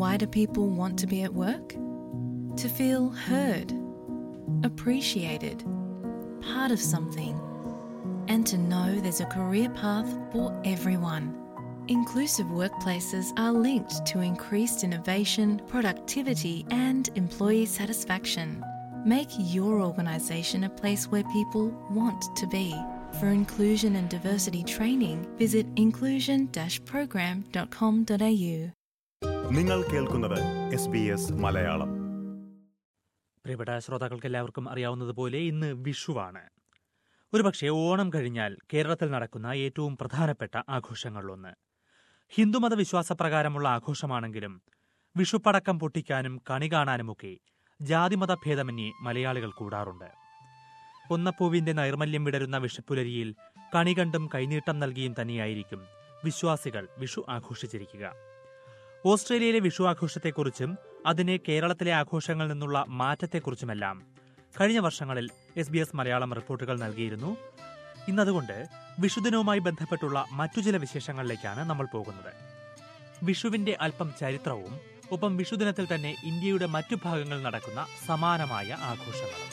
Why do people want to be at work? To feel heard, appreciated, part of something, and to know there's a career path for everyone. Inclusive workplaces are linked to increased innovation, productivity, and employee satisfaction. Make your organisation a place where people want to be. For inclusion and diversity training, visit inclusion-program.com.au. നിങ്ങൾ കേൾക്കുന്നത് S B S Malayalam പ്രിയപ്പെട്ട ശ്രോതാക്കൾക്ക് എല്ലാവർക്കും അറിയാവുന്നതുപോലെ ഇന്ന് വിഷുവാണ് ഒരുപക്ഷെ ഓണം കഴിഞ്ഞാൽ കേരളത്തിൽ നടക്കുന്ന ഏറ്റവും പ്രധാനപ്പെട്ട ആഘോഷങ്ങളിലൊന്ന് ഹിന്ദുമത വിശ്വാസപ്രകാരമുള്ള ആഘോഷമാണെങ്കിലും വിഷുപ്പടക്കം പൊട്ടിക്കാനും കണി കാണാനുമൊക്കെ ജാതിമത ഭേദമന്യേ മലയാളികൾ കൂടാറുണ്ട് പൊന്നപ്പൂവിന്റെ നൈർമല്യം വിടരുന്ന വിഷുപ്പുലരിയിൽ കണി കണ്ടും കൈനീട്ടം നൽകിയും തന്നെയായിരിക്കും വിശ്വാസികൾ വിഷു ആഘോഷിച്ചിരിക്കുക ഓസ്ട്രേലിയയിലെ വിഷു ആഘോഷത്തെക്കുറിച്ചും അതിനെ കേരളത്തിലെ ആഘോഷങ്ങളിൽ നിന്നുള്ള മാറ്റത്തെക്കുറിച്ചുമെല്ലാം കഴിഞ്ഞ വർഷങ്ങളിൽ എസ് ബി എസ് മലയാളം റിപ്പോർട്ടുകൾ നൽകിയിരുന്നു ഇന്നതുകൊണ്ട് വിഷുദിനവുമായി ബന്ധപ്പെട്ടുള്ള മറ്റു ചില വിശേഷങ്ങളിലേക്കാണ് നമ്മൾ പോകുന്നത് വിഷുവിന്റെ അല്പം ചരിത്രവും ഒപ്പം വിഷുദിനത്തിൽ തന്നെ ഇന്ത്യയുടെ മറ്റു ഭാഗങ്ങളിൽ നടക്കുന്ന സമാനമായ ആഘോഷങ്ങളും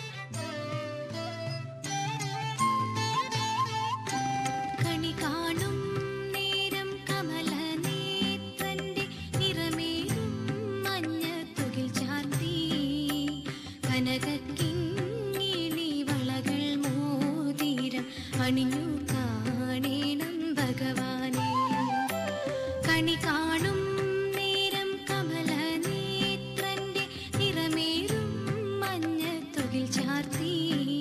കണി കാണും നേരം കമലനേത്രന്റെ നിറമേറും മഞ്ഞത്തുകിൽ ചാർത്തി കനകക്കിങ്ങിണി വളകൾ മോതിരം അണിഞ്ഞു കാണേണം ഭഗവാനെ കണി കാണും നേരം കമലനേത്രന്റെ നിറമേറും മഞ്ഞത്തുകിൽ ചാർത്തി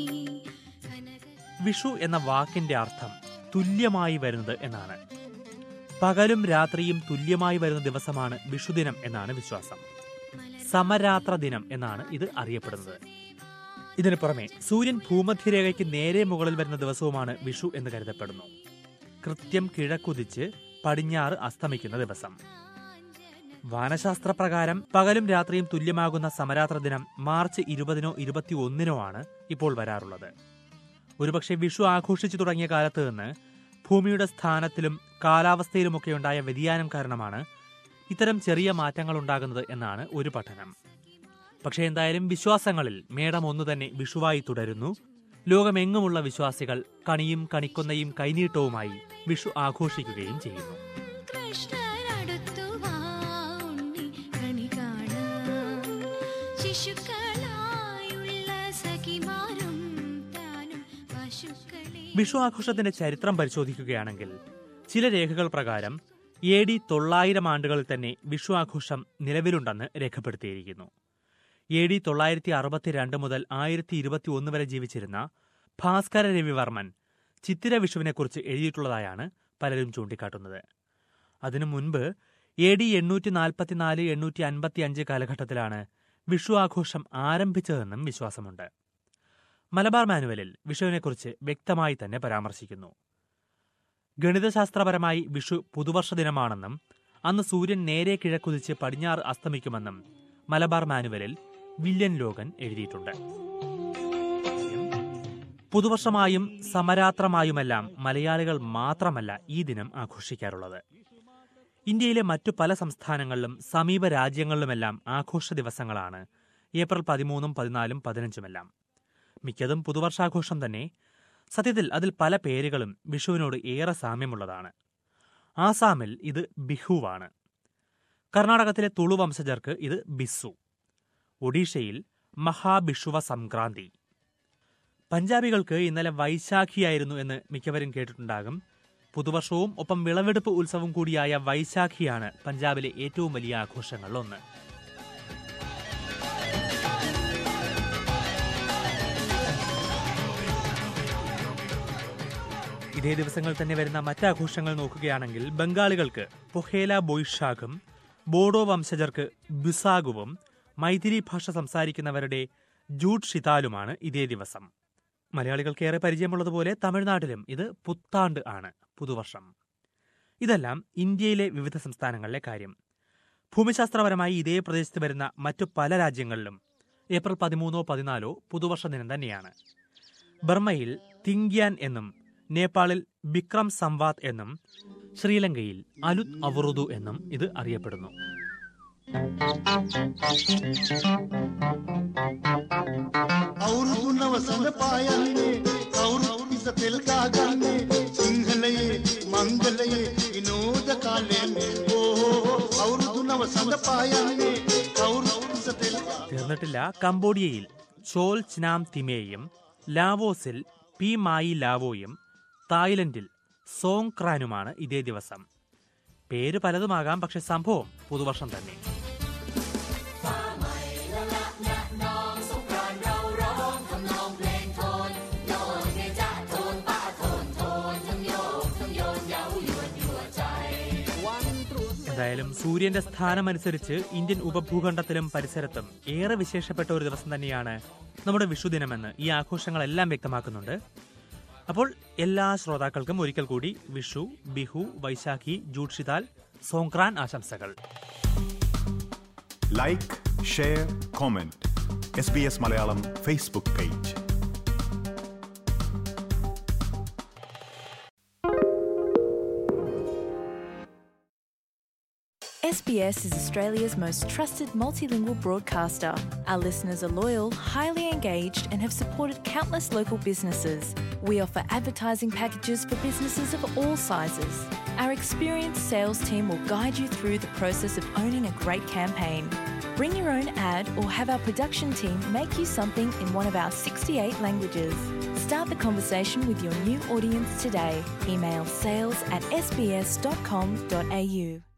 കനക വിഷു എന്ന വാക്കിന്റെ അർത്ഥം തുല്യമായി വരുന്നത് എന്നാണ് പകലും രാത്രിയും തുല്യമായി വരുന്ന ദിവസമാണ് വിഷുദിനം എന്നാണ് വിശ്വാസം സമരാത്ര ദിനം എന്നാണ് ഇത് അറിയപ്പെടുന്നത് ഇതിനു പുറമെ സൂര്യൻ ഭൂമധ്യരേഖയ്ക്ക് നേരെ മുകളിൽ വരുന്ന ദിവസവുമാണ് വിഷു എന്ന് കരുതപ്പെടുന്നു കൃത്യം കിഴക്കുതിച്ച് പടിഞ്ഞാറ് അസ്തമിക്കുന്ന ദിവസം വാനശാസ്ത്ര പ്രകാരം പകലും രാത്രിയും തുല്യമാകുന്ന സമരാത്ര ദിനം മാർച്ച് ഇരുപതിനോ ഇരുപത്തി ഒന്നിനോ ആണ് ഇപ്പോൾ വരാറുള്ളത് ഒരുപക്ഷെ വിഷു ആഘോഷിച്ചു തുടങ്ങിയ കാലത്ത് നിന്ന് ഭൂമിയുടെ സ്ഥാനത്തിലും കാലാവസ്ഥയിലുമൊക്കെ ഉണ്ടായ വ്യതിയാനം കാരണമാണ് ഇത്തരം ചെറിയ മാറ്റങ്ങൾ ഉണ്ടാകുന്നത് എന്നാണ് ഒരു പഠനം പക്ഷേ എന്തായാലും വിശ്വാസങ്ങളിൽ മേടം ഒന്നു തന്നെ വിഷുവായി തുടരുന്നു ലോകമെങ്ങുമുള്ള വിശ്വാസികൾ കണിയും കണിക്കൊന്നയും കൈനീട്ടവുമായി വിഷു ആഘോഷിക്കുകയും ചെയ്യുന്നു കൃഷ്ണനടുത്തു വാ ഉണ്ണി കണി കാണാൻ ശിശുക്കളായുള്ള സഖിമാരും താനും പശുക്കളെ വിഷു ആഘോഷത്തിന്റെ ചരിത്രം പരിശോധിക്കുകയാണെങ്കിൽ ചില രേഖകൾ പ്രകാരം എ ഡി തൊള്ളായിരം ആണ്ടുകളിൽ തന്നെ വിഷു ആഘോഷം നിലവിലുണ്ടെന്ന് രേഖപ്പെടുത്തിയിരിക്കുന്നു എ ഡി തൊള്ളായിരത്തി അറുപത്തിരണ്ട് മുതൽ ആയിരത്തി ഇരുപത്തി ഒന്ന് വരെ ജീവിച്ചിരുന്ന ഭാസ്കര രവിവർമ്മൻ ചിത്തിര വിഷുവിനെക്കുറിച്ച് എഴുതിയിട്ടുള്ളതായാണ് പലരും ചൂണ്ടിക്കാട്ടുന്നത് അതിനു മുൻപ് എ ഡി എണ്ണൂറ്റി നാൽപ്പത്തിനാല് എണ്ണൂറ്റി അൻപത്തി അഞ്ച് കാലഘട്ടത്തിലാണ് വിഷു ആഘോഷം ആരംഭിച്ചതെന്നും വിശ്വാസമുണ്ട് മലബാർ മാനുവലിൽ വിഷുവിനെക്കുറിച്ച് വ്യക്തമായി തന്നെ പരാമർശിക്കുന്നു ഗണിതശാസ്ത്രപരമായി വിഷു പുതുവർഷ ദിനമാണെന്നും അന്ന് സൂര്യൻ നേരെ കിഴക്കുതിച്ച് പടിഞ്ഞാറ് അസ്തമിക്കുമെന്നും മലബാർ മാനുവലിൽ വില്യൻ ലോഗൻ എഴുതിയിട്ടുണ്ട് പുതുവർഷമായും സമരാത്രമായുമെല്ലാം മലയാളികൾ മാത്രമല്ല ഈ ദിനം ആഘോഷിക്കാറുള്ളത് ഇന്ത്യയിലെ മറ്റു പല സംസ്ഥാനങ്ങളിലും സമീപ രാജ്യങ്ങളിലുമെല്ലാം ആഘോഷ ദിവസങ്ങളാണ് ഏപ്രിൽ പതിമൂന്നും പതിനാലും പതിനഞ്ചുമെല്ലാം മിക്കതും പുതുവർഷാഘോഷം തന്നെ സത്യത്തിൽ അതിൽ പല പേരുകളും വിഷുവിനോട് ഏറെ സാമ്യമുള്ളതാണ് ആസാമിൽ ഇത് ബിഹുവാണ് കർണാടകത്തിലെ തുളു വംശജർക്ക് ഇത് ബിസു ഒഡീഷയിൽ മഹാബിഷുവ സംക്രാന്തി പഞ്ചാബികൾക്ക് ഇന്നലെ വൈശാഖിയായിരുന്നു എന്ന് മിക്കവരും കേട്ടിട്ടുണ്ടാകും പുതുവർഷവും ഒപ്പം വിളവെടുപ്പ് ഉത്സവം കൂടിയായ വൈശാഖിയാണ് പഞ്ചാബിലെ ഏറ്റവും വലിയ ആഘോഷങ്ങളിലൊന്ന് ഇതേ ദിവസങ്ങൾ തന്നെ വരുന്ന മറ്റാഘോഷങ്ങൾ നോക്കുകയാണെങ്കിൽ ബംഗാളികൾക്ക് പൊഹേല ബൊയ്ഷാഖും ബോഡോ വംശജർക്ക് ബിസാഗുവും മൈഥിലി ഭാഷ സംസാരിക്കുന്നവരുടെ ജൂഡ് ഷിതാലുമാണ് ഇതേ ദിവസം മലയാളികൾക്ക് ഏറെ പരിചയമുള്ളതുപോലെ തമിഴ്നാട്ടിലും ഇത് പുത്താണ്ട് ആണ് പുതുവർഷം ഇതെല്ലാം ഇന്ത്യയിലെ വിവിധ സംസ്ഥാനങ്ങളിലെ കാര്യം ഭൂമിശാസ്ത്രപരമായി ഇതേ പ്രദേശത്ത് വരുന്ന മറ്റു പല രാജ്യങ്ങളിലും ഏപ്രിൽ പതിമൂന്നോ പതിനാലോ പുതുവർഷ ദിനം തന്നെയാണ് ബർമ്മയിൽ തിങ്ഗ്യാൻ എന്നും നേപ്പാളിൽ ബിക്രം സംവാദ് എന്നും ശ്രീലങ്കയിൽ അലുത് അവറുദു എന്നും ഇത് അറിയപ്പെടുന്നു අවුරුදු නවසන පායන්නේ කවුරු ඉස තෙල් කාගන්නේ සිංහලයේ මංගලයේ විනෝද කාලයන්නේ ඕ අවුරුදු නවසන පායන්නේ කවුරු ඉස තෙල් කාගන්නේ തീർന്നിട്ടില്ല കംബോഡിയയിൽ ചോൽ ചിനാം തിമേയും ലാവോസിൽ പി മായി ലാവോയും തായ്ലൻഡിൽ സോങ് ക്രാനുമാണ് ഇതേ ദിവസം പേര് പലതുമാകാം പക്ഷെ സംഭവം പുതുവർഷം തന്നെ എന്തായാലും സൂര്യന്റെ സ്ഥാനമനുസരിച്ച് ഇന്ത്യൻ ഉപഭൂഖണ്ഡത്തിലും പരിസരത്തും ഏറെ വിശേഷപ്പെട്ട ഒരു ദിവസം തന്നെയാണ് നമ്മുടെ വിഷുദിനമെന്ന് ഈ ആഘോഷങ്ങളെല്ലാം വ്യക്തമാക്കുന്നുണ്ട് അപ്പോൾ എല്ലാ ശ്രോതാക്കൾക്കും ഒരിക്കൽ കൂടി വിഷു ബിഹു വൈശാഖി ജൂഡ്ഷിതാൽ സോങ്ക്രാൻ ആശംസകൾ like share comment S B S Malayalam Facebook page SBS is Australia's most trusted multilingual broadcaster. Our listeners are loyal, highly engaged, and have supported countless local businesses. We offer advertising packages for businesses of all sizes. Our experienced sales team will guide you through the process of owning a great campaign. Bring your own ad or have our production team make you something in one of our 68 languages. Start the conversation with your new audience today. Email sales at sbs.com.au.